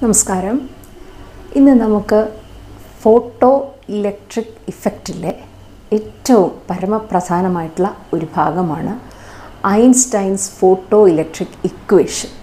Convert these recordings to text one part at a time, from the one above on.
നമസ്കാരം ഇന്ന് നമുക്ക് ഫോട്ടോ ഇലക്ട്രിക് ഇഫക്റ്റിലെ ഏറ്റവും പരമപ്രധാനമായിട്ടുള്ള ഒരു ഭാഗമാണ് Einstein's photo electric equation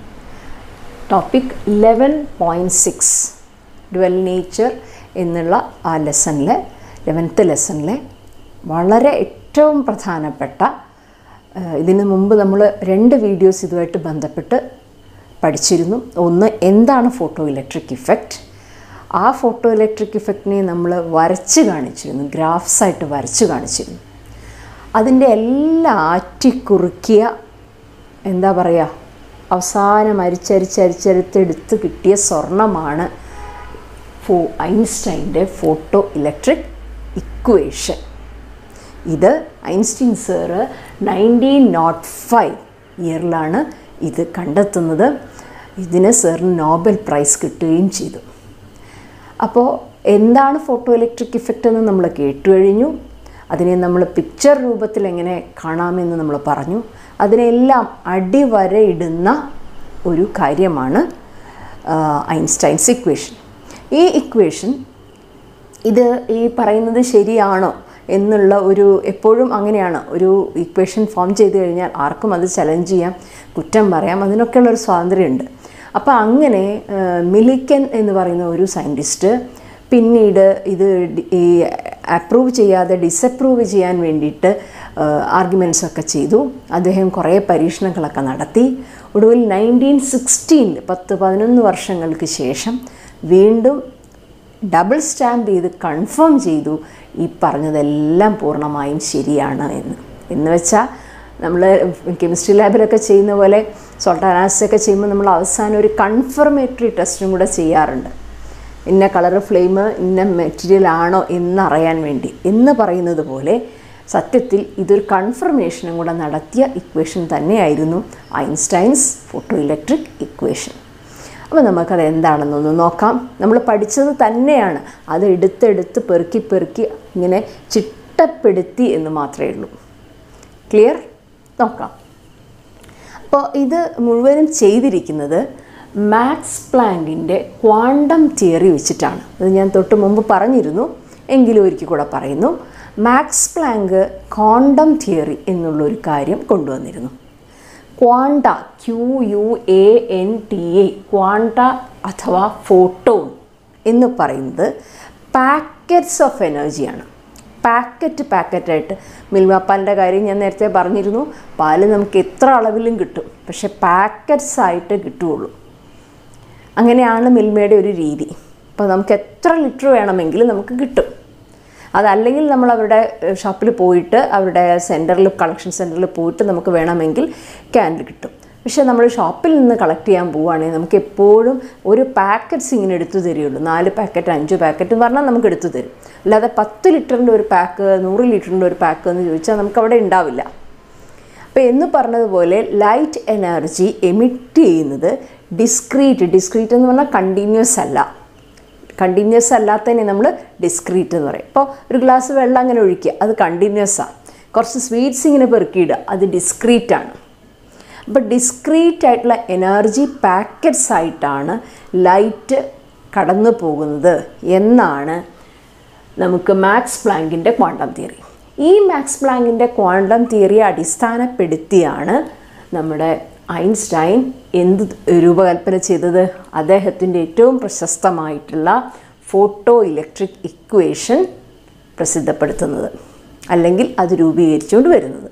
topic eleven point six dual nature എന്നുള്ള ആ ലെസണിലെ ലെവൻത്ത് ലെസണിലെ വളരെ ഏറ്റവും പ്രധാനപ്പെട്ട ഏഹ്, ഇതിന് മുമ്പ് നമ്മൾ രണ്ട് വീഡിയോസ് ഇതുമായിട്ട് ബന്ധപ്പെട്ട് പഠിച്ചിരുന്നു ഒന്ന് എന്താണ് ഫോട്ടോ ഇലക്ട്രിക് ഇഫക്റ്റ് ആ ഫോട്ടോ ഇലക്ട്രിക് ഇഫക്റ്റിനെ നമ്മൾ വരച്ച് കാണിച്ചിരുന്നു ഗ്രാഫ്സ് ആയിട്ട് വരച്ച് കാണിച്ചിരുന്നു അതിൻ്റെ എല്ലാം ആറ്റിക്കുറുക്കിയ എന്താ പറയുക അവസാനം അരിച്ചരിച്ചരിച്ചരിച്ചെടുത്ത് കിട്ടിയ സ്വർണമാണ് ഫോ ഐൻസ്റ്റൈൻ്റെ ഫോട്ടോ ഇലക്ട്രിക് ഇക്വേഷൻ ഇത് Einstein sir nineteen nought five ഇയറിലാണ് ഇത് കണ്ടെത്തുന്നത് ഇതിന് സാറിന് നോബൽ പ്രൈസ് കിട്ടുകയും ചെയ്തു അപ്പോൾ എന്താണ് ഫോട്ടോ ഇലക്ട്രിക് ഇഫക്റ്റ് എന്ന് നമ്മൾ കേട്ടു കഴിഞ്ഞു അതിനെ നമ്മൾ പിക്ചർ രൂപത്തിൽ എങ്ങനെ കാണാമെന്ന് നമ്മൾ പറഞ്ഞു അതിനെല്ലാം അടിവരയിടുന്ന ഒരു കാര്യമാണ് ഐൻസ്റ്റൈൻസ് ഇക്വേഷൻ ഈ ഇക്വേഷൻ ഇത് ഈ പറയുന്നത് ശരിയാണോ എന്നുള്ള ഒരു എപ്പോഴും അങ്ങനെയാണ് ഒരു ഇക്വേഷൻ ഫോം ചെയ്ത് കഴിഞ്ഞാൽ ആർക്കും അത് ചലഞ്ച് ചെയ്യാം കുറ്റം പറയാം അതിനൊക്കെയുള്ളൊരു സ്വാതന്ത്ര്യമുണ്ട് അപ്പോൾ അങ്ങനെ ആ, മിലിക്കൻ എന്ന് പറയുന്ന ഒരു സയൻറ്റിസ്റ്റ് പിന്നീട് ഇത് ഡി- ഈ അപ്രൂവ് ചെയ്യാതെ ഡിസപ്രൂവ് ചെയ്യാൻ വേണ്ടിയിട്ട് ആർഗ്യുമെൻറ്റ്സ് ഒക്കെ ചെയ്തു അദ്ദേഹം കുറേ പരീക്ഷണങ്ങളൊക്കെ നടത്തി ഒടുവിൽ നയൻറ്റീൻ സിക്സ്റ്റീനിൽ പത്ത് പതിനൊന്ന് വർഷങ്ങൾക്ക് ശേഷം വീണ്ടും ഡബിൾ സ്റ്റാമ്പ് ചെയ്ത് കൺഫേം ചെയ്തു ഈ പറഞ്ഞതെല്ലാം പൂർണ്ണമായും ശരിയാണ് എന്ന് എന്ന് വെച്ചാൽ നമ്മൾ കെമിസ്ട്രി ലാബിലൊക്കെ ചെയ്യുന്ന പോലെ സോൾട്ട് അനാലിസിസ് ഒക്കെ ചെയ്യുമ്പോൾ നമ്മൾ അവസാനം ഒരു കൺഫർമേറ്ററി ടെസ്റ്റും കൂടെ ചെയ്യാറുണ്ട് ഇന്ന കളർ ഫ്ലെയിം ഇന്ന മെറ്റീരിയൽ ആണോ എന്നറിയാൻ വേണ്ടി എന്ന് പറയുന്നത് പോലെ സത്യത്തിൽ ഇതൊരു കൺഫർമേഷനും കൂടെ നടത്തിയ ഇക്വേഷൻ തന്നെയായിരുന്നു ഐൻസ്റ്റൈൻസ് ഫോട്ടോ ഇലക്ട്രിക് ഇക്വേഷൻ അപ്പോൾ നമുക്കത് എന്താണെന്നൊന്ന് നോക്കാം നമ്മൾ പഠിച്ചത് തന്നെയാണ് അത് എടുത്തെടുത്ത് പെറുക്കി പെറുക്കി ഇങ്ങനെ ചിട്ടപ്പെടുത്തി എന്ന് മാത്രമേ ഉള്ളൂ ക്ലിയർ നോക്കാം അപ്പോൾ ഇത് മുഴുവനും ചെയ്തിരിക്കുന്നത് മാക്സ് പ്ലാങ്കിൻ്റെ ക്വാണ്ടം തിയറി വെച്ചിട്ടാണ് അത് ഞാൻ തൊട്ട് മുമ്പ് പറഞ്ഞിരുന്നു എങ്കിലും ഒരിക്കൽ കൂടെ പറയുന്നു മാക്സ് പ്ലാങ്ക് ക്വാണ്ടം തിയറി എന്നുള്ളൊരു കാര്യം കൊണ്ടുവന്നിരുന്നു quanta Q U A N T A quanta അഥവാ ഫോട്ടോൺ എന്ന് പറയുന്നത് പാക്കറ്റ്സ് ഓഫ് എനർജിയാണ് പാക്കറ്റ് പാക്കറ്റായിട്ട് മിൽമ പാലിൻ്റെ കാര്യം ഞാൻ നേരത്തെ പറഞ്ഞിരുന്നു പാല് നമുക്ക് എത്ര അളവിലും കിട്ടും പക്ഷെ പാക്കറ്റ്സ് ആയിട്ട് കിട്ടുകയുള്ളൂ അങ്ങനെയാണ് മിൽമയുടെ ഒരു രീതി അപ്പോൾ നമുക്ക് എത്ര ലിറ്റർ വേണമെങ്കിലും നമുക്ക് കിട്ടും അതല്ലെങ്കിൽ നമ്മൾ അവരുടെ ഷോപ്പിൽ പോയിട്ട് അവരുടെ സെൻറ്ററിൽ കളക്ഷൻ സെൻറ്ററിൽ പോയിട്ട് നമുക്ക് വേണമെങ്കിൽ ക്യാൻഡിൽ കിട്ടും പക്ഷേ നമ്മൾ ഷോപ്പിൽ നിന്ന് കളക്ട് ചെയ്യാൻ പോവുകയാണെങ്കിൽ നമുക്ക് എപ്പോഴും ഒരു പാക്കറ്റ്സ് ഇങ്ങനെ എടുത്തു തരികയുള്ളൂ നാല് പാക്കറ്റ് അഞ്ച് പാക്കറ്റ് എന്ന് പറഞ്ഞാൽ നമുക്ക് എടുത്തു തരും അല്ലാതെ പത്ത് ലിറ്ററിൻ്റെ ഒരു പാക്ക് നൂറ് ലിറ്ററിൻ്റെ ഒരു പാക്ക് എന്ന് ചോദിച്ചാൽ നമുക്ക് അവിടെ ഉണ്ടാവില്ല അപ്പോൾ എന്ന് പറഞ്ഞതുപോലെ ലൈറ്റ് എനർജി എമിറ്റ് ചെയ്യുന്നത് ഡിസ്ക്രീറ്റ് ഡിസ്ക്രീറ്റ് എന്ന് പറഞ്ഞാൽ കണ്ടിന്യൂസ് അല്ല കണ്ടിന്യൂസ് അല്ലാത്തതിനെ നമ്മൾ ഡിസ്ക്രീറ്റ് എന്ന് പറയും ഇപ്പോൾ ഒരു ഗ്ലാസ് വെള്ളം അങ്ങനെ ഒഴിക്കുക അത് കണ്ടിന്യൂസ് ആണ് കുറച്ച് സ്വീറ്റ്സ് ഇങ്ങനെ പെറുക്കിയിടുക അത് ഡിസ്ക്രീറ്റ് ആണ് അപ്പോൾ ഡിസ്ക്രീറ്റ് ആയിട്ടുള്ള എനർജി പാക്കറ്റ്സ് ആയിട്ടാണ് ലൈറ്റ് കടന്നു പോകുന്നത് എന്നാണ് നമുക്ക് മാക്സ് പ്ലാങ്കിൻ്റെ ക്വാണ്ടം തിയറി ഈ മാക്സ് പ്ലാങ്കിൻ്റെ ക്വാണ്ടം തിയറിയെ അടിസ്ഥാനപ്പെടുത്തിയാണ് നമ്മുടെ ഐൻസ്റ്റൈൻ എന്ത് രൂപകൽപ്പന ചെയ്തത് അദ്ദേഹത്തിൻ്റെ ഏറ്റവും പ്രശസ്തമായിട്ടുള്ള ഫോട്ടോ ഇലക്ട്രിക് ഇക്വേഷൻ പ്രസിദ്ധപ്പെടുത്തുന്നത് അല്ലെങ്കിൽ അത് രൂപീകരിച്ചുകൊണ്ട് വരുന്നത്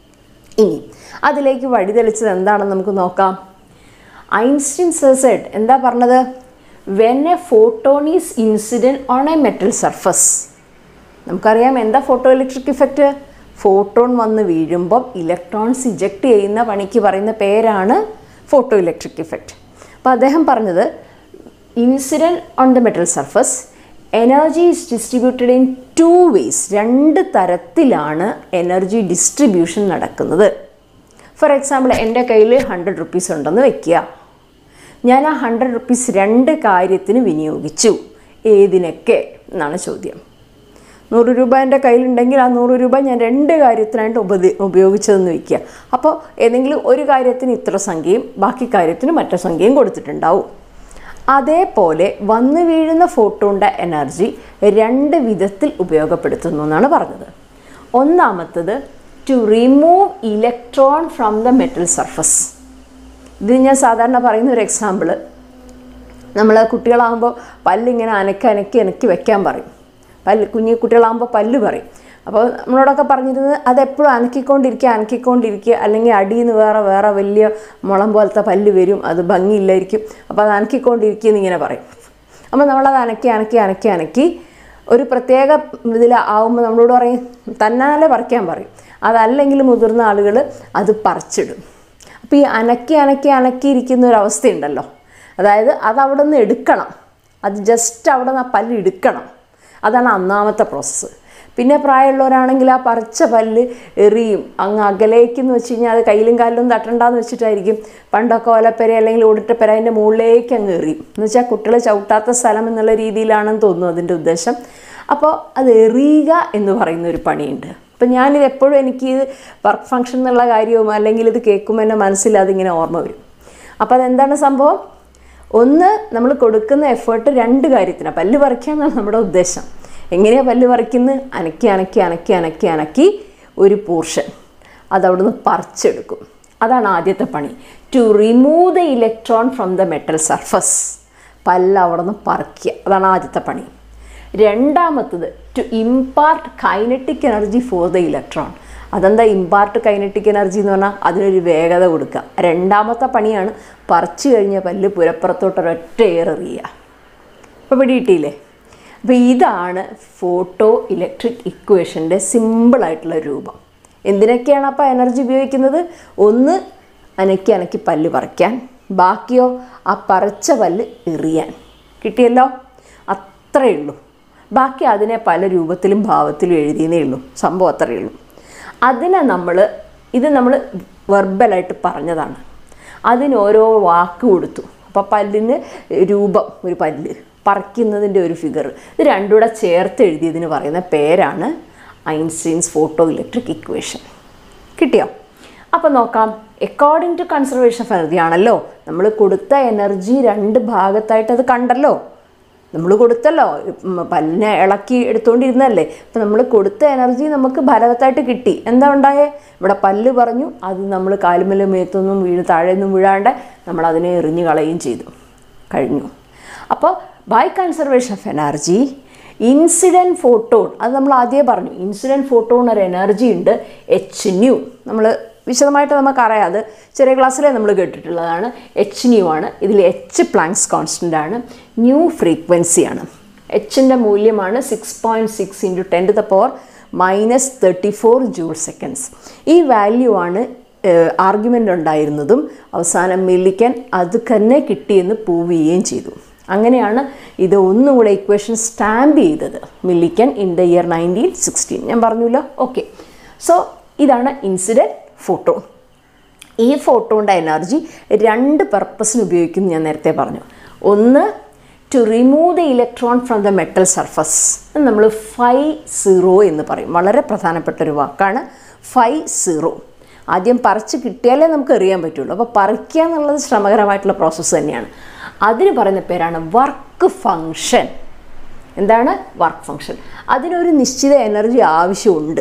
ഇനി അതിലേക്ക് വഴിതെളിച്ചത് എന്താണെന്ന് നമുക്ക് നോക്കാം ഐൻസ്റ്റീൻ സെഡ് എന്താ പറഞ്ഞത് when a photon is incident on a metal surface നമുക്കറിയാം എന്താ ഫോട്ടോ ഇലക്ട്രിക് ഇഫക്റ്റ് ഫോട്ടോൺ വന്ന് വീഴുമ്പം ഇലക്ട്രോൺസ് ഇജക്റ്റ് ചെയ്യുന്ന പണിക്ക് പറയുന്ന പേരാണ് ഫോട്ടോ ഇലക്ട്രിക് ഇഫക്റ്റ് അപ്പോൾ അദ്ദേഹം പറഞ്ഞത് incident on the metal surface energy is distributed in two ways രണ്ട് തരത്തിലാണ് എനർജി ഡിസ്ട്രിബ്യൂഷൻ നടക്കുന്നത് ഫോർ എക്സാമ്പിൾ എൻ്റെ കയ്യിൽ ഹൺഡ്രഡ് റുപ്പീസ് ഉണ്ടെന്ന് വെക്കുക ഞാൻ ആ ഹൺഡ്രഡ് റുപ്പീസ് രണ്ട് കാര്യത്തിന് വിനിയോഗിച്ചു ഏതിനൊക്കെ എന്നാണ് ചോദ്യം നൂറ് രൂപ എൻ്റെ കയ്യിലുണ്ടെങ്കിൽ ആ നൂറ് രൂപ ഞാൻ രണ്ട് കാര്യത്തിനായിട്ട് ഉപദി ഉപയോഗിച്ചതെന്ന് വയ്ക്കുക അപ്പോൾ ഏതെങ്കിലും ഒരു കാര്യത്തിന് ഇത്ര സംഖ്യയും ബാക്കി കാര്യത്തിന് മറ്റു സംഖ്യയും കൊടുത്തിട്ടുണ്ടാവും അതേപോലെ വന്നു വീഴുന്ന ഫോട്ടോണിൻ്റെ എനർജി രണ്ട് വിധത്തിൽ ഉപയോഗപ്പെടുത്തുന്നു എന്നാണ് പറഞ്ഞത് ഒന്നാമത്തത് to remove electron from the metal surface ഇത് ഞാൻ സാധാരണ പറയുന്ന ഒരു എക്സാമ്പിൾ നമ്മൾ കുട്ടികളാകുമ്പോൾ പല്ലിങ്ങനെ അനക്കി അനക്കി അനക്കി വെക്കാൻ പറയും പല്ല് കുഞ്ഞു കുട്ടികളാകുമ്പോൾ പല്ല് പറയും അപ്പോൾ നമ്മളോടൊക്കെ പറഞ്ഞിരുന്നത് അതെപ്പോഴും അനക്കിക്കൊണ്ടിരിക്കുക അനക്കിക്കൊണ്ടിരിക്കുക അല്ലെങ്കിൽ അടിയിൽ നിന്ന് വേറെ വേറെ വലിയ മുളം പോലത്തെ പല്ല് വരും അത് ഭംഗിയില്ലായിരിക്കും അപ്പോൾ അത് അനക്കിക്കൊണ്ടിരിക്കുക എന്നിങ്ങനെ പറയും അപ്പോൾ നമ്മളത് അനക്കി അനക്കി അനക്കി അനക്കി ഒരു പ്രത്യേക ഇതിൽ ആവുമ്പോൾ നമ്മളോട് പറയും തന്നാലെ പറിക്കാൻ പറയും അതല്ലെങ്കിൽ മുതിർന്ന ആളുകൾ അത് പറിച്ചിടും അപ്പോൾ ഈ അനക്കി അനക്കി അനക്കി ഇരിക്കുന്ന ഒരു അവസ്ഥയുണ്ടല്ലോ അതായത് അത് അവിടെ നിന്ന് എടുക്കണം അത് ജസ്റ്റ് അവിടെ നിന്ന് ആ പല്ല് എടുക്കണം അതാണ് ഒന്നാമത്തെ പ്രോസസ്സ് പിന്നെ പ്രായമുള്ളവരാണെങ്കിൽ ആ പറിച്ച പല്ല് എറിയും അങ്ങ് അകലേക്കെന്ന് വെച്ച് കഴിഞ്ഞാൽ അത് കയ്യിലും കാലിലും തട്ടണ്ടെന്ന് വെച്ചിട്ടായിരിക്കും പണ്ടൊക്കെ ഓലപ്പെര അല്ലെങ്കിൽ ഓടിട്ടപ്പെര അതിൻ്റെ മുകളിലേക്ക് അങ്ങ് എറിയും എന്ന് വെച്ചാൽ കുട്ടികൾ ചവിട്ടാത്ത സ്ഥലം എന്നുള്ള രീതിയിലാണെന്ന് തോന്നുന്നു അതിൻ്റെ ഉദ്ദേശം അപ്പോൾ അത് എറിയുക എന്ന് പറയുന്ന ഒരു പണിയുണ്ട് അപ്പം ഞാനിത് എപ്പോഴും എനിക്ക് ഇത് വർക്ക് ഫങ്ഷൻ എന്നുള്ള കാര്യവും അല്ലെങ്കിൽ ഇത് കേൾക്കുമ്പോൾ എൻ്റെ മനസ്സിൽ അതിങ്ങനെ ഓർമ്മ വരും അപ്പോൾ അതെന്താണ് സംഭവം ഒന്ന് നമ്മൾ കൊടുക്കുന്ന എഫേർട്ട് രണ്ട് കാര്യത്തിനാണ് പല്ല് പറിക്കുക എന്നാണ് നമ്മുടെ ഉദ്ദേശം എങ്ങനെയാണ് പല്ല് പറിക്കുന്നത് അനക്കി അനക്കി അനക്കി അനക്കി അനക്കി ഒരു പോർഷൻ അതവിടുന്ന് പറിച്ചെടുക്കും അതാണ് ആദ്യത്തെ പണി to remove the electron from the metal surface പല്ല് അവിടെ നിന്ന് പറിക്കുക അതാണ് ആദ്യത്തെ പണി രണ്ടാമത്തത് to impart kinetic energy for the electron അതെന്താ ഇമ്പാർട്ട് കൈനറ്റിക് എനർജി എന്ന് പറഞ്ഞാൽ അതിനൊരു വേഗത കൊടുക്കുക രണ്ടാമത്തെ പണിയാണ് പറിച്ചു കഴിഞ്ഞ പല്ല് പുരപ്പുറത്തോട്ടൊരൊറ്റ എയർ എറിയുക അപ്പോൾ പിടിയിട്ടില്ലേ അപ്പോൾ ഇതാണ് ഫോട്ടോ ഇലക്ട്രിക് ഇക്വേഷൻ്റെ സിമ്പിളായിട്ടുള്ള രൂപം എന്തിനൊക്കെയാണ് അപ്പോൾ എനർജി ഉപയോഗിക്കുന്നത് ഒന്ന് അനക്കി അനക്കി പല്ല് പറിക്കാൻ ബാക്കിയോ ആ പറിച്ച പല്ല് എറിയാൻ കിട്ടിയല്ലോ അത്രയേ ഉള്ളൂ ബാക്കി അതിനെ പല രൂപത്തിലും ഭാവത്തിലും എഴുതിയതേ ഉള്ളൂ സംഭവം അത്രയേ ഉള്ളൂ അതിനെ നമ്മൾ ഇത് നമ്മൾ വെർബലായിട്ട് പറഞ്ഞതാണ് അതിന് ഓരോ വാക്ക് കൊടുത്തു അപ്പോൾ പല്ലിന് രൂപം ഒരു പല്ല് പറിക്കുന്നതിൻ്റെ ഒരു ഫിഗർ ഇത് രണ്ടും കൂടെ ചേർത്ത് എഴുതിയതിന് പറയുന്ന പേരാണ് ഐൻസ്റ്റീൻസ് ഫോട്ടോ ഇലക്ട്രിക് ഇക്വേഷൻ കിട്ടിയോ അപ്പോൾ നോക്കാം according to conservation of energy ആണല്ലോ നമ്മൾ കൊടുത്ത എനർജി രണ്ട് ഭാഗത്തായിട്ട് അത് കണ്ടല്ലോ നമ്മൾ കൊടുത്തല്ലോ ഉം, പല്ലിനെ ഇളക്കി എടുത്തുകൊണ്ടിരുന്നല്ലേ അപ്പം നമ്മൾ കൊടുത്ത എനർജി നമുക്ക് ഫലവത്തായിട്ട് കിട്ടി എന്താ ഉണ്ടായേ ഇവിടെ പല്ല് പറഞ്ഞു അത് നമ്മൾ കാലുമല്ലും മേത്തൊന്നും വീണ് താഴെയൊന്നും വീഴാണ്ട് നമ്മൾ അതിനെ എറിഞ്ഞു കളയുകയും ചെയ്തു കഴിഞ്ഞു അപ്പോൾ by conservation of energy incident photon അത് നമ്മൾ ആദ്യമേ പറഞ്ഞു ഇൻസിഡൻറ്റ് ഫോട്ടോൺ ഒരു എനർജി ഉണ്ട് എച്ച് ന്യൂ നമ്മൾ വിശദമായിട്ട് നമുക്കറിയാം അത് ചെറിയ ക്ലാസ്സിലെ നമ്മൾ കേട്ടിട്ടുള്ളതാണ് എച്ച് ന്യൂ ആണ് ഇതിൽ എച്ച് പ്ലാങ്സ് കോൺസ്റ്റൻ്റ് ആണ് ന്യൂ ഫ്രീക്വൻസിയാണ് എച്ചിൻ്റെ മൂല്യമാണ് six point six into ten to the power minus thirty four joule seconds ഈ വാല്യൂ ആണ് ആർഗ്യുമെൻ്റ് ഉണ്ടായിരുന്നതും അവസാനം മില്ലിക്കൻ അത് തന്നെ കിട്ടിയെന്ന് പ്രൂവ് ചെയ്യുകയും ചെയ്തു അങ്ങനെയാണ് ഇത് ഒന്നുകൂടെ ഇക്വേഷൻ സ്റ്റാമ്പ് ചെയ്തത് Millikan in the year nineteen sixteen ഞാൻ പറഞ്ഞല്ലോ ഓക്കെ സോ ഇതാണ് ഇൻസിഡൻറ്റ് ഫോട്ടോ ഈ ഫോട്ടോൻ്റെ എനർജി രണ്ട് പർപ്പസിന് ഉപയോഗിക്കും ഞാൻ നേരത്തെ പറഞ്ഞു ഒന്ന് to remove the electron from the metal surface നമ്മൾ ഫൈ സീറോ എന്ന് പറയും വളരെ പ്രധാനപ്പെട്ട ഒരു വാക്കാണ് ഫൈ സീറോ ആദ്യം പറിച്ച് കിട്ടിയാലേ നമുക്ക് അറിയാൻ പറ്റുള്ളൂ അപ്പോൾ പറിക്കുക എന്നുള്ളത് ശ്രമകരമായിട്ടുള്ള പ്രോസസ്സ് തന്നെയാണ് അതിന് പറയുന്ന പേരാണ് വർക്ക് ഫങ്ഷൻ എന്താണ് വർക്ക് ഫങ്ഷൻ അതിനൊരു നിശ്ചിത എനർജി ആവശ്യമുണ്ട്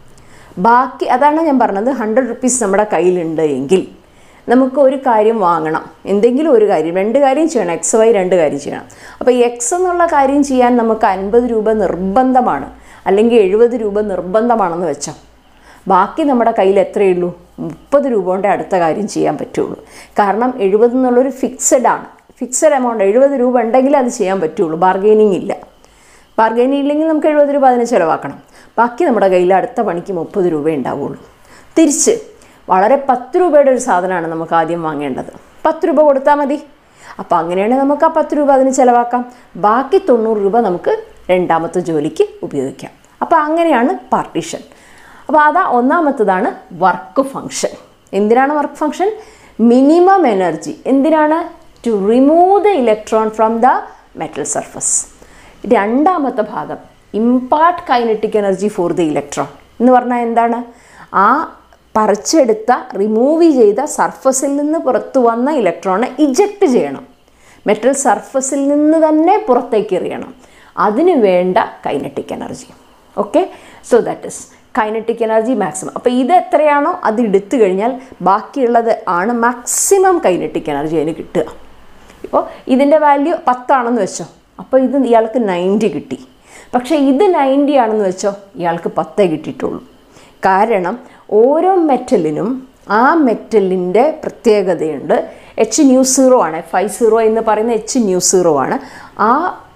ബാക്കി അതാണ് ഞാൻ പറഞ്ഞത് ഹൺഡ്രഡ് റുപ്പീസ് നമ്മുടെ കയ്യിലുണ്ട് എങ്കിൽ നമുക്ക് ഒരു കാര്യം വാങ്ങണം എന്തെങ്കിലും ഒരു കാര്യം രണ്ട് കാര്യം ചെയ്യണം എക്സ് വൈ രണ്ട് കാര്യം ചെയ്യണം അപ്പോൾ എക്സ് എന്നുള്ള കാര്യം ചെയ്യാൻ നമുക്ക് അൻപത് രൂപ നിർബന്ധമാണ് അല്ലെങ്കിൽ എഴുപത് രൂപ നിർബന്ധമാണെന്ന് വെച്ചോ ബാക്കി നമ്മുടെ കയ്യിൽ എത്രയേ ഉള്ളൂ മുപ്പത് രൂപ കൊണ്ട് അടുത്ത കാര്യം ചെയ്യാൻ പറ്റുള്ളൂ കാരണം എഴുപത് എന്നുള്ളൊരു ഫിക്സഡ് ആണ് ഫിക്സഡ് എമൗണ്ട് എഴുപത് രൂപ ഉണ്ടെങ്കിലേ അത് ചെയ്യാൻ പറ്റുള്ളൂ ബാർഗെയിനിങ് ഇല്ല ബാർഗൈനിങ് ഇല്ലെങ്കിൽ നമുക്ക് എഴുപത് രൂപ അതിന് ചിലവാക്കണം ബാക്കി നമ്മുടെ കയ്യിൽ അടുത്ത പണിക്ക് മുപ്പത് രൂപ ഉണ്ടാവുള്ളൂ തിരിച്ച് വളരെ പത്ത് രൂപയുടെ ഒരു സാധനമാണ് നമുക്ക് ആദ്യം വാങ്ങേണ്ടത് പത്ത് രൂപ കൊടുത്താൽ മതി അപ്പോൾ അങ്ങനെയാണെങ്കിൽ നമുക്ക് ആ പത്ത് രൂപ അതിന് ചിലവാക്കാം ബാക്കി തൊണ്ണൂറ് രൂപ നമുക്ക് രണ്ടാമത്തെ ജോലിക്ക് ഉപയോഗിക്കാം അപ്പോൾ അങ്ങനെയാണ് പാർട്ടീഷൻ അപ്പോൾ അതാ ഒന്നാമത്തതാണ് വർക്ക് ഫങ്ഷൻ എന്തിനാണ് വർക്ക് ഫങ്ഷൻ മിനിമം എനർജി എന്തിനാണ് to remove the electron from the metal surface രണ്ടാമത്തെ ഭാഗം impart kinetic energy for the electron എന്ന് പറഞ്ഞാൽ എന്താണ് ആ പറിച്ചെടുത്ത റിമൂവ് ചെയ്ത സർഫസിൽ നിന്ന് പുറത്തു വന്ന ഇലക്ട്രോണെ ഇജക്റ്റ് ചെയ്യണം മെറ്റൽ സർഫസിൽ നിന്ന് തന്നെ പുറത്തേക്ക് എറിയണം അതിന് വേണ്ട kinetic energy okay so that is kinetic energy maximum അപ്പോൾ ഇത് എത്രയാണോ അത് എടുത്തു കഴിഞ്ഞാൽ ബാക്കിയുള്ളത് ആണ് മാക്സിമം കൈനറ്റിക് എനർജി അതിന് കിട്ടുക ഇപ്പോൾ ഇതിൻ്റെ വാല്യൂ പത്താണെന്ന് വെച്ചോ അപ്പോൾ ഇത് ഇയാൾക്ക് നയൻറ്റി കിട്ടി പക്ഷേ ഇത് നയൻറ്റി ആണെന്ന് വെച്ചോ ഇയാൾക്ക് പത്തേ കിട്ടിയിട്ടുള്ളൂ കാരണം ഓരോ മെറ്റലിനും ആ മെറ്റലിൻ്റെ പ്രത്യേകതയുണ്ട് എച്ച് ന്യൂ സീറോ ആണ് ഫൈവ് സീറോ എന്ന് പറയുന്ന എച്ച് ന്യൂ സീറോ ആണ് ആ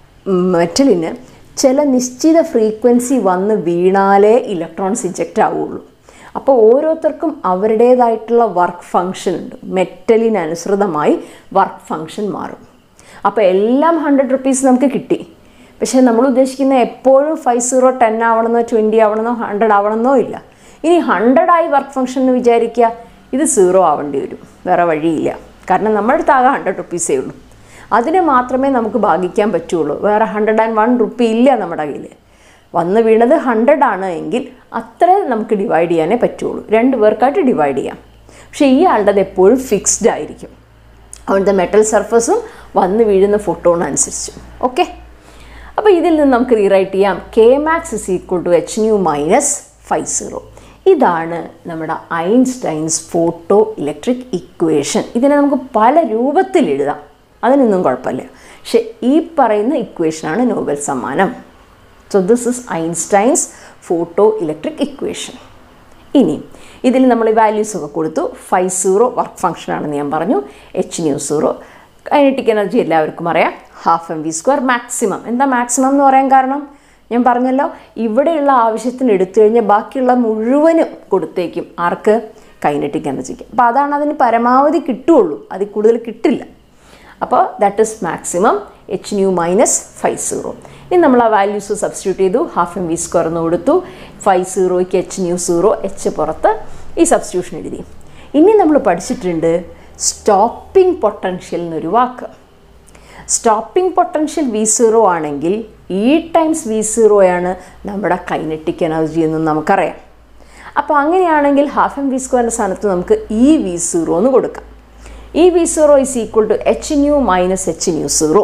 മെറ്റലിന് ചില നിശ്ചിത ഫ്രീക്വൻസി വന്ന് വീണാലേ ഇലക്ട്രോൺസ് ഇജക്റ്റ് ആവുള്ളൂ അപ്പോൾ ഓരോരുത്തർക്കും അവരുടേതായിട്ടുള്ള വർക്ക് ഫങ്ഷൻ ഉണ്ട് മെറ്റലിനനുസൃതമായി വർക്ക് ഫങ്ഷൻ മാറും അപ്പോൾ എല്ലാം ഹൺഡ്രഡ് റുപ്പീസ് നമുക്ക് കിട്ടി പക്ഷേ നമ്മൾ ഉദ്ദേശിക്കുന്ന എപ്പോഴും ഫൈവ് സീറോ ടെൻ ആവണമെന്നോ ട്വൻറ്റി ആവണമെന്നോ ഹൺഡ്രഡ് ആവണമെന്നോ ഇല്ല ഇനി ഹൺഡ്രഡ് ആയി വർക്ക് ഫംഗ്ഷൻ എന്ന് വിചാരിക്കുക ഇത് സീറോ ആവേണ്ടി വരും വേറെ വഴിയില്ല കാരണം നമ്മുടെ അടുത്ത് ആകെ ഹൺഡ്രഡ് റുപ്പീസേ ഉള്ളൂ അതിനെ മാത്രമേ നമുക്ക് ഭാഗിക്കാൻ പറ്റുള്ളൂ വേറെ ഹൺഡ്രഡ് ആൻഡ് വൺ റുപ്പി ഇല്ല നമ്മുടെ കയ്യിൽ വന്ന് വീണത് ഹൺഡ്രഡ് ആണ് എങ്കിൽ അത്ര നമുക്ക് ഡിവൈഡ് ചെയ്യാനേ പറ്റുള്ളൂ രണ്ട് പേർക്കായിട്ട് ഡിവൈഡ് ചെയ്യാം പക്ഷേ ഈ ആളുടേത് എപ്പോഴും ഫിക്സ്ഡ് ആയിരിക്കും അവിടുത്തെ മെറ്റൽ സർഫസും വന്ന് വീഴുന്ന ഫോട്ടോൺ അനുസരിച്ച് ഓക്കെ അപ്പോൾ ഇതിൽ നിന്ന് നമുക്ക് റീറൈറ്റ് ചെയ്യാം K max is equal to H nu minus five zero ഇതാണ് നമ്മുടെ ഐൻസ്റ്റൈൻസ് ഫോട്ടോ ഇലക്ട്രിക് ഇക്വേഷൻ ഇതിനെ നമുക്ക് പല രൂപത്തിൽ എഴുതാം അതിനൊന്നും കുഴപ്പമില്ല പക്ഷെ ഈ പറയുന്ന ഇക്വേഷനാണ് നോബൽ സമ്മാനം so this is Einstein's photo electric equation ഇനി ഇതിൽ നമ്മൾ വാല്യൂസ് ഒക്കെ കൊടുത്തു ഫൈവ് സീറോ വർക്ക് ഫംഗ്ഷൻ ആണെന്ന് ഞാൻ പറഞ്ഞു H nu zero kinetic energy എല്ലാവർക്കും അറിയാം half M V square maximum എന്താ മാക്സിമം എന്ന് പറയാൻ കാരണം ഞാൻ പറഞ്ഞല്ലോ ഇവിടെയുള്ള ആവശ്യത്തിന് എടുത്തു കഴിഞ്ഞാൽ ബാക്കിയുള്ള മുഴുവനും കൊടുത്തേക്കും ആർക്ക് കൈനറ്റിക് എനർജിക്ക് അപ്പോൾ അതാണ് അതിന് പരമാവധി കിട്ടുള്ളൂ അതിൽ കൂടുതൽ കിട്ടില്ല അപ്പോൾ that is maximum H nu minus five zero ഇനി നമ്മൾ ആ വാല്യൂസ് സബ്സ്റ്റിറ്റ്യൂട്ട് ചെയ്തു ഹാഫ് എം വി സ്ക്വയർ എന്ന് കൊടുത്തു ഫൈവ് സീറോയ്ക്ക് എച്ച് ന്യൂ സീറോ എച്ച് പുറത്ത് ഈ സബ്സ്റ്റിറ്റ്യൂഷൻ എഴുതി ഇനി നമ്മൾ പഠിച്ചിട്ടുണ്ട് സ്റ്റോപ്പിംഗ് പൊട്ടൻഷ്യൽ എന്നൊരു വാക്ക് സ്റ്റോപ്പിംഗ് പൊട്ടൻഷ്യൽ വി സീറോ ആണെങ്കിൽ ഇ ടൈംസ് വി സീറോയാണ് നമ്മുടെ കൈനറ്റിക് എനർജി എന്നും നമുക്കറിയാം അപ്പോൾ അങ്ങനെയാണെങ്കിൽ ഹാഫ് എം വി സ്ക്വയറിൻ്റെ സ്ഥാനത്ത് നമുക്ക് ഇ വി സീറോ എന്ന് കൊടുക്കാം E V zero is equal to H nu minus H nu zero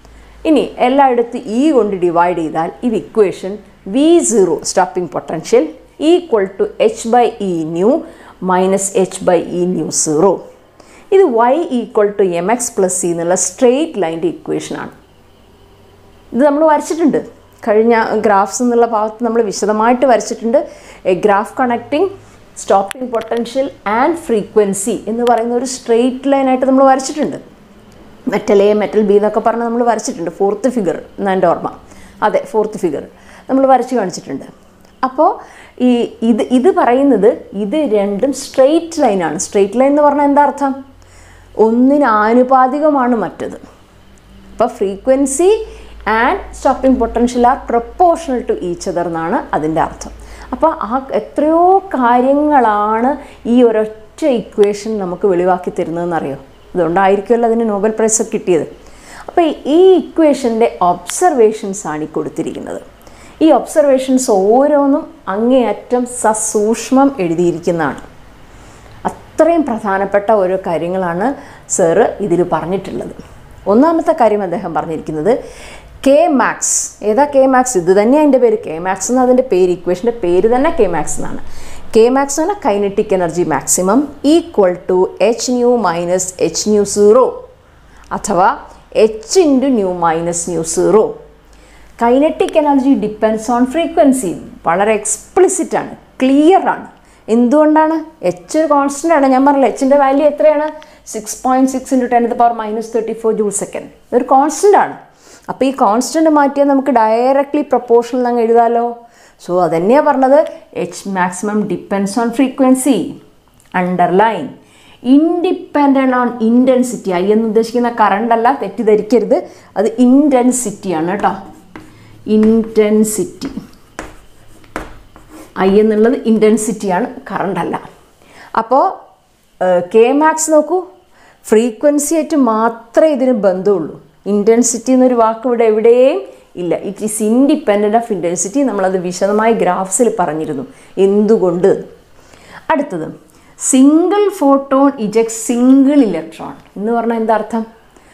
ഇനി എല്ലായിടത്തും ഇ കൊണ്ട് ഡിവൈഡ് ചെയ്താൽ ഇത് equation V zero stopping potential equal to H by E nu minus H by E nu zero ഇത് Y equal to M X plus C എന്നുള്ള straight ലൈൻ്റെ ഇക്വേഷനാണ് ഇത് നമ്മൾ വരച്ചിട്ടുണ്ട് കഴിഞ്ഞ ഗ്രാഫ്സ് എന്നുള്ള ഭാഗത്ത് നമ്മൾ വിശദമായിട്ട് വരച്ചിട്ടുണ്ട് a graph connecting stopping potential and frequency എന്ന് പറയുന്ന ഒരു സ്ട്രെയിറ്റ് ലൈനായിട്ട് നമ്മൾ വരച്ചിട്ടുണ്ട് മെറ്റൽ എ മെറ്റൽ ബി എന്നൊക്കെ പറഞ്ഞ് നമ്മൾ വരച്ചിട്ടുണ്ട് ഫോർത്ത് ഫിഗർ എന്നാ എൻ്റെ ഓർമ്മ അതെ ഫോർത്ത് ഫിഗർ നമ്മൾ വരച്ച് കാണിച്ചിട്ടുണ്ട് അപ്പോൾ ഈ ഇത് ഇത് പറയുന്നത് ഇത് രണ്ടും സ്ട്രെയിറ്റ് ലൈനാണ് സ്ട്രെയിറ്റ് ലൈൻ എന്ന് പറഞ്ഞാൽ എന്താ അർത്ഥം ഒന്നിന് ആനുപാതികമാണ് മറ്റത് അപ്പോൾ frequency and stopping potential are proportional to each other എന്നാണ് അതിൻ്റെ അർത്ഥം അപ്പോൾ ആ എത്രയോ കാര്യങ്ങളാണ് ഈ ഒരൊറ്റ ഇക്വേഷൻ നമുക്ക് വെളിവാക്കി തരുന്നതെന്നറിയോ അതുകൊണ്ടായിരിക്കുമല്ലോ അതിന് നോബൽ പ്രൈസ് കിട്ടിയത് അപ്പോൾ ഈ ഇക്വേഷൻ്റെ ഒബ്സർവേഷൻസ് ആണ് ഈ കൊടുത്തിരിക്കുന്നത് ഈ ഒബ്സർവേഷൻസ് ഓരോന്നും അങ്ങേയറ്റം സസൂക്ഷ്മം എഴുതിയിരിക്കുന്നതാണ് അത്രയും പ്രധാനപ്പെട്ട ഓരോ കാര്യങ്ങളാണ് സാറ് ഇതിൽ പറഞ്ഞിട്ടുള്ളത് ഒന്നാമത്തെ കാര്യം അദ്ദേഹം പറഞ്ഞിരിക്കുന്നത് കെ മാക്സ് ഏതാ കെ മാക്സ് ഇത് തന്നെയാണ് അതിൻ്റെ പേര് കെ മാക്സ് എന്ന് അതിൻ്റെ പേര് ഇക്വേഷൻ്റെ പേര് തന്നെ കെ മാക്സ് എന്നാണ് കെ മാക്സ് എന്ന് പറഞ്ഞാൽ kinetic energy maximum equal to H nu minus H nu zero അഥവാ H into nu minus nu zero kinetic energy depends on frequency വളരെ എക്സ്പ്ലിസിറ്റ് ആണ് ക്ലിയർ ആണ് എന്തുകൊണ്ടാണ് എച്ച് ഒരു കോൺസ്റ്റൻ്റ് ആണ് ഞാൻ പറഞ്ഞില്ല എച്ചിൻ്റെ വാല്യൂ എത്രയാണ് six point six into ten power minus thirty four joule second ഇതൊരു കോൺസ്റ്റൻ്റ് ആണ് അപ്പോൾ ഈ കോൺസ്റ്റൻ്റ് മാറ്റിയാൽ നമുക്ക് ഡയറക്ട്ലി പ്രൊപ്പോർഷണൽ അങ്ങ് എഴുതാമല്ലോ സോ അതന്നെയാണ് പറഞ്ഞത് H maximum depends on frequency underline independent on intensity I എന്ന് ഉദ്ദേശിക്കുന്ന കറണ്ട് അല്ല തെറ്റിദ്ധരിക്കരുത് അത് ഇൻറ്റൻസിറ്റിയാണ് കേട്ടോ ഇൻറ്റൻസിറ്റി ഐ എന്നുള്ളത് ഇൻറ്റൻസിറ്റിയാണ് കറണ്ട് അല്ല അപ്പോൾ കെ മാക്സ് നോക്കൂ ഫ്രീക്വൻസി ആയിട്ട് മാത്രമേ ഇതിന് ബന്ധമുള്ളൂ ഇൻറ്റൻസിറ്റി എന്നൊരു വാക്ക് ഇവിടെ എവിടെയും ഇല്ല it is independent of intensity നമ്മളത് വിശദമായി ഗ്രാഫ്സിൽ പറഞ്ഞിരുന്നു എന്തുകൊണ്ട് അടുത്തത് single photon eject single electron എന്ന് പറഞ്ഞാൽ എന്താ അർത്ഥം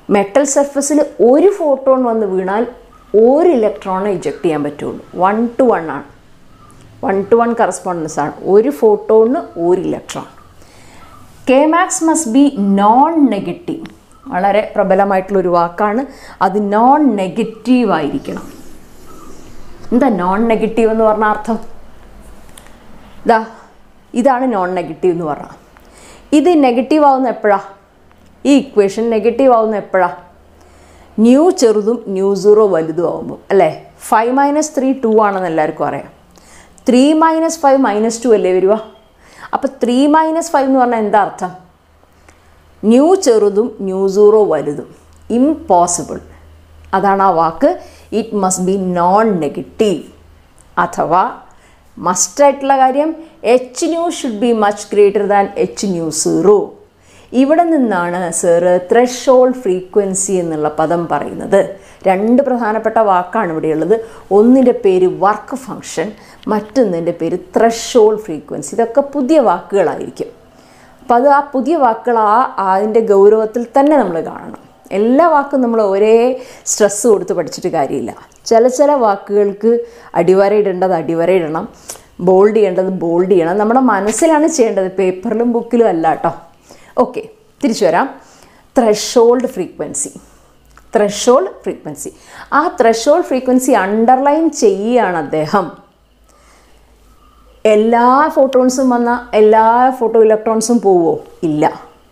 മെറ്റൽ സർഫസിൽ ഒരു ഫോട്ടോൺ വന്ന് വീണാൽ ഒരു ഇലക്ട്രോണെ ഇജക്റ്റ് ചെയ്യാൻ പറ്റുള്ളൂ വൺ ടു വൺ ആണ് വൺ ടു വൺ കറസ്പോണ്ടൻസ് ആണ് ഒരു ഫോട്ടോണിന് ഒരു electron K max must be non negative വളരെ പ്രബലമായിട്ടുള്ളൊരു വാക്കാണ് അത് നോൺ നെഗറ്റീവ് ആയിരിക്കണം എന്താ നോൺ നെഗറ്റീവ് എന്ന് പറഞ്ഞ അർത്ഥം ഇതാ ഇതാണ് നോൺ നെഗറ്റീവ് എന്ന് പറഞ്ഞാൽ ഇത് നെഗറ്റീവ് ആവുന്ന എപ്പോഴാ ഈ ഇക്വേഷൻ നെഗറ്റീവ് ആവുന്ന എപ്പോഴാ ന്യൂ ചെറുതും ന്യൂ സീറോ വലുതും ആവുമ്പോൾ അല്ലേ ഫൈവ് മൈനസ് ത്രീ ടു ആണെന്ന് എല്ലാവർക്കും അറിയാം three minus five minus two അല്ലേ വരുക അപ്പോൾ ത്രീ മൈനസ് ഫൈവ് എന്ന് പറഞ്ഞാൽ എന്താ അർത്ഥം ന്യൂ ചെറുതും ന്യൂ സീറോ വലുതും ഇംപോസിബിൾ അതാണ് ആ വാക്ക് it must be non negative അഥവാ മസ്റ്റായിട്ടുള്ള കാര്യം H nu should be much greater than H nu zero ഇവിടെ നിന്നാണ് സാറ് ത്രഷോൾ ഫ്രീക്വൻസി എന്നുള്ള പദം പറയുന്നത് രണ്ട് പ്രധാനപ്പെട്ട വാക്കാണ് ഇവിടെയുള്ളത് ഒന്നിൻ്റെ പേര് വർക്ക് ഫങ്ഷൻ മറ്റൊന്നിൻ്റെ പേര് ത്രഷോൾ ഫ്രീക്വൻസി ഇതൊക്കെ പുതിയ വാക്കുകളായിരിക്കും അപ്പോൾ അത് ആ പുതിയ വാക്കുകൾ ആ അതിൻ്റെ ഗൗരവത്തിൽ തന്നെ നമ്മൾ കാണണം എല്ലാ വാക്കും നമ്മൾ ഒരേ സ്ട്രെസ്സ് കൊടുത്ത് പഠിച്ചിട്ട് കാര്യമില്ല ചില ചില വാക്കുകൾക്ക് അടിവരയിടേണ്ടത് അടിവരയിടണം ബോൾഡ് ചെയ്യേണ്ടത് ബോൾഡ് ചെയ്യണം നമ്മുടെ മനസ്സിലാണ് ചെയ്യേണ്ടത് പേപ്പറിലും ബുക്കിലും അല്ല കേട്ടോ ഓക്കെ തിരിച്ചു വരാം ത്രഷോൾഡ് ഫ്രീക്വൻസി ത്രഷോൾഡ് ഫ്രീക്വൻസി ആ ത്രഷോൾഡ് ഫ്രീക്വൻസി അണ്ടർലൈൻ ചെയ്യുകയാണ് അദ്ദേഹം എല്ലാ ഫോട്ടോൺസും വന്ന എല്ലാ ഫോട്ടോ ഇലക്ട്രോൺസും പോവോ ഇല്ല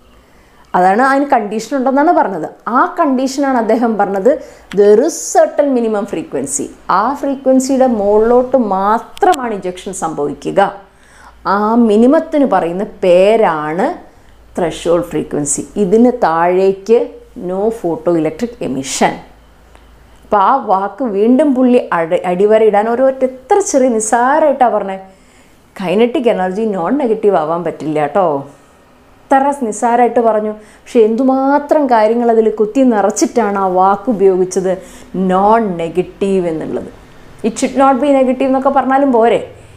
അതാണ് അതിന് കണ്ടീഷൻ ഉണ്ടെന്നാണ് പറഞ്ഞത് ആ കണ്ടീഷനാണ് അദ്ദേഹം പറഞ്ഞത് there is certain minimum frequency ആ ഫ്രീക്വൻസിയുടെ മുകളിലോട്ട് മാത്രമാണ് ഇജക്ഷൻ സംഭവിക്കുക ആ മിനിമത്തിന് പറയുന്ന പേരാണ് ത്രഷോൾ ഫ്രീക്വൻസി ഇതിന് താഴേക്ക് നോ ഫോട്ടോ ഇലക്ട്രിക് എമിഷൻ അപ്പോൾ ആ വാക്ക് വീണ്ടും പുള്ളി അടി അടിവരയിടാൻ ഓരോരുത്തർ എത്ര ചെറിയ നിസ്സാരമായിട്ടാണ് പറഞ്ഞത് കൈനറ്റിക് എനർജി നോൺ നെഗറ്റീവ് ആവാൻ പറ്റില്ല കേട്ടോ ഇത്ര നിസ്സാരമായിട്ട് പറഞ്ഞു പക്ഷെ എന്തുമാത്രം കാര്യങ്ങൾ അതിൽ കുത്തി നിറച്ചിട്ടാണ് ആ വാക്ക് ഉപയോഗിച്ചത് നോൺ നെഗറ്റീവ് എന്നുള്ളത് it should not be negative എന്നൊക്കെ പറഞ്ഞാലും പോരെ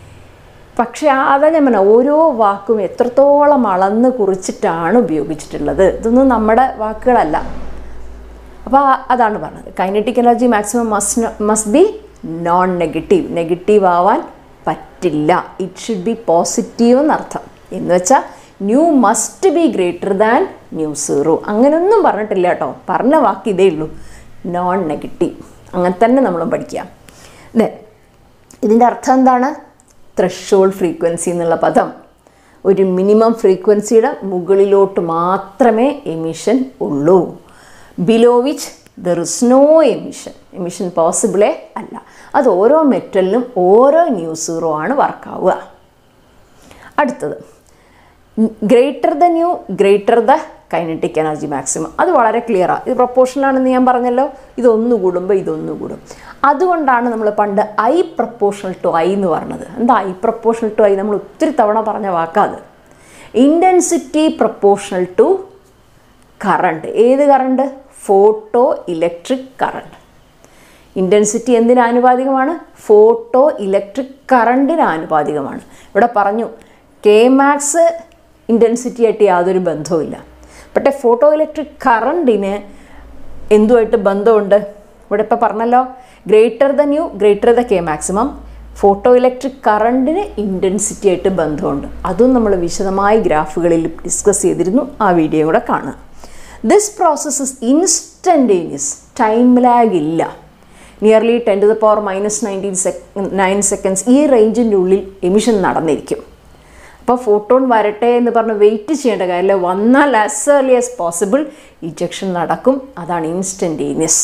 പക്ഷേ അതാ ഞാൻ പറഞ്ഞ ഓരോ വാക്കും എത്രത്തോളം അളന്ന് കുറിച്ചിട്ടാണ് ഉപയോഗിച്ചിട്ടുള്ളത് ഇതൊന്നും നമ്മുടെ വാക്കുകളല്ല അപ്പോൾ അതാണ് പറഞ്ഞത് kinetic energy maximum must must be non negative negative ആവാൻ പറ്റില്ല ഇറ്റ് ഷുഡ് ബി പോസിറ്റീവ് എന്നർത്ഥം എന്ന് വെച്ചാൽ nu must be greater than nu zero അങ്ങനെയൊന്നും പറഞ്ഞിട്ടില്ല കേട്ടോ പറഞ്ഞ വാക്ക് ഇതേ ഉള്ളൂ നോൺ നെഗറ്റീവ് അങ്ങനെ തന്നെ നമ്മളും പഠിക്കാം ദെൻ ഇതിൻ്റെ അർത്ഥം എന്താണ് ത്രഷോൾ ഫ്രീക്വൻസി എന്നുള്ള പദം ഒരു മിനിമം ഫ്രീക്വൻസിയുടെ മുകളിലോട്ട് മാത്രമേ എമിഷൻ ഉള്ളൂ below which there is no emission emission പോസിബിളേ അല്ല അത് ഓരോ മെറ്റലിനും ഓരോ ന്യൂ സീറോ ആണ് വർക്കാവുക അടുത്തത് greater the nu greater the kinetic energy maximum അത് വളരെ ക്ലിയറാണ് ഇത് പ്രൊപ്പോഷണലാണെന്ന് ഞാൻ പറഞ്ഞല്ലോ ഇതൊന്നു കൂടുമ്പോൾ ഇതൊന്നു കൂടും അതുകൊണ്ടാണ് നമ്മൾ പണ്ട് ഐ പ്രപ്പോർഷണൽ ടു ഐ എന്ന് പറഞ്ഞത് എന്താ ഐ പ്രപ്പോർഷണൽ ടു ഐ നമ്മൾ ഒത്തിരി തവണ പറഞ്ഞ വാക്കാത് ഇൻറ്റൻസിറ്റി പ്രപ്പോർഷണൽ ടു കറണ്ട് ഏത് current photo electric current intensity എന്തിന് ആനുപാതികമാണ് ഫോട്ടോ ഇലക്ട്രിക് കറണ്ടിന് ആനുപാതികമാണ് ഇവിടെ പറഞ്ഞു കെ മാക്സ് ഇൻറ്റൻസിറ്റി ആയിട്ട് യാതൊരു ബന്ധവുമില്ല പക്ഷേ ഫോട്ടോ ഇലക്ട്രിക് കറണ്ടിന് എന്തുമായിട്ട് ബന്ധമുണ്ട് ഇവിടെ ഇപ്പോൾ പറഞ്ഞല്ലോ greater the nu greater the K maximum photo electric കറണ്ടിന് ഇൻറ്റൻസിറ്റി ആയിട്ട് ബന്ധമുണ്ട് അതും നമ്മൾ വിശദമായി ഗ്രാഫുകളിൽ ഡിസ്കസ് ചെയ്തിരുന്നു ആ വീഡിയോ കൂടെ കാണുക this process is instantaneous time lag ഇല്ല nearly ten to the power minus nineteen sec nine seconds ഈ റേഞ്ചിൻ്റെ ഉള്ളിൽ എമിഷൻ നടന്നിരിക്കും അപ്പോൾ ഫോട്ടോൺ വരട്ടെ എന്ന് പറഞ്ഞ് വെയിറ്റ് ചെയ്യേണ്ട കാര്യമില്ല വന്നാൽ as early as possible ejection നടക്കും അതാണ് ഇൻസ്റ്റൻറ്റേനിയസ്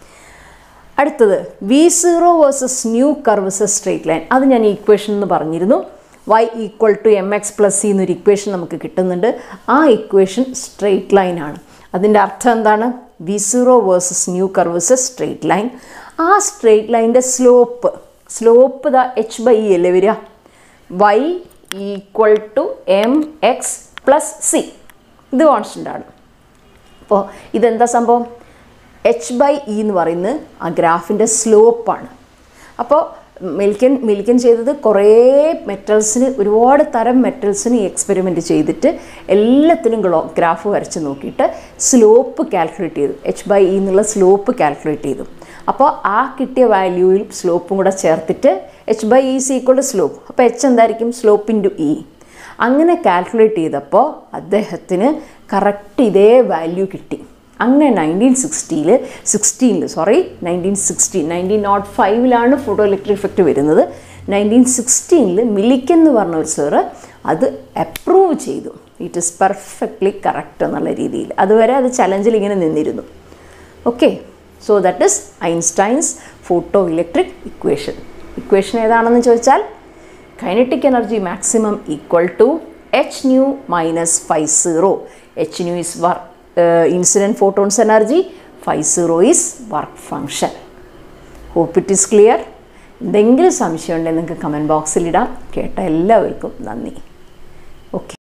അടുത്തത് V zero versus nu curves straight line അത് ഞാൻ ഇക്വേഷൻ എന്ന് പറഞ്ഞിരുന്നു Y equal to M X plus C എന്നൊരു ഇക്വേഷൻ നമുക്ക് കിട്ടുന്നുണ്ട് ആ ഇക്വേഷൻ സ്ട്രേറ്റ് ലൈൻ ആണ് അതിൻ്റെ അർത്ഥം എന്താണ് V zero versus nu curves straight line ആ സ്ട്രേറ്റ് ലൈൻ്റെ slope slope the H by E അല്ലേ വരിക Y equal to M X plus C ഇത് കോൺസ്റ്റൻ്റ് ആണ് അപ്പോൾ ഇതെന്താ സംഭവം എച്ച് ബൈ ഇ എന്ന് പറയുന്നത് ആ ഗ്രാഫിൻ്റെ സ്ലോപ്പാണ് അപ്പോൾ മിൽക്കൻ മിൽക്കൻ ചെയ്തത് കുറേ മെറ്റൽസിന് ഒരുപാട് തരം മെറ്റൽസിന് എക്സ്പെരിമെൻ്റ് ചെയ്തിട്ട് എല്ലാത്തിനും ഗ്ലോ ഗ്രാഫ് വരച്ച് നോക്കിയിട്ട് സ്ലോപ്പ് കാൽക്കുലേറ്റ് ചെയ്തു എച്ച് ബൈ ഇ എന്നുള്ള സ്ലോപ്പ് കാൽക്കുലേറ്റ് ചെയ്തു അപ്പോൾ ആ കിട്ടിയ വാല്യൂയിൽ സ്ലോപ്പും കൂടെ ചേർത്തിട്ട് H by E equal to slope അപ്പോൾ എച്ച് എന്തായിരിക്കും സ്ലോപ്പ് ഇൻറ്റു ഇ അങ്ങനെ കാൽക്കുലേറ്റ് ചെയ്തപ്പോൾ അദ്ദേഹത്തിന് കറക്റ്റ് ഇതേ വാല്യൂ കിട്ടി അങ്ങനെ നയൻറ്റീൻ സിക്സ്റ്റിയിൽ സിക്സ്റ്റീനിൽ sorry nineteen sixteen nineteen not ഫൈവിലാണ് ഫോട്ടോ ഇലക്ട്രിക് ഇഫക്റ്റ് വരുന്നത് നയൻറ്റീൻ സിക്സ്റ്റീനിൽ മിലിക്കൻ എന്ന് പറഞ്ഞ ഒരു സാറ് അത് അപ്രൂവ് ചെയ്തു ഇറ്റ് ഇസ് പെർഫെക്റ്റ്ലി കറക്റ്റ് എന്നുള്ള രീതിയിൽ അതുവരെ അത് ചലഞ്ചിൽ ഇങ്ങനെ നിന്നിരുന്നു okay so that is Einstein's photo electric equation equation ഏതാണെന്ന് ചോദിച്ചാൽ kinetic energy maximum equal to H nu minus five zero H nu is work incident photons energy five zero is work function hope it is clear എന്തെങ്കിലും സംശയം ഉണ്ടെങ്കിൽ നിങ്ങൾക്ക് comment ബോക്സിലിടാം കേട്ട എല്ലാവർക്കും നന്ദി okay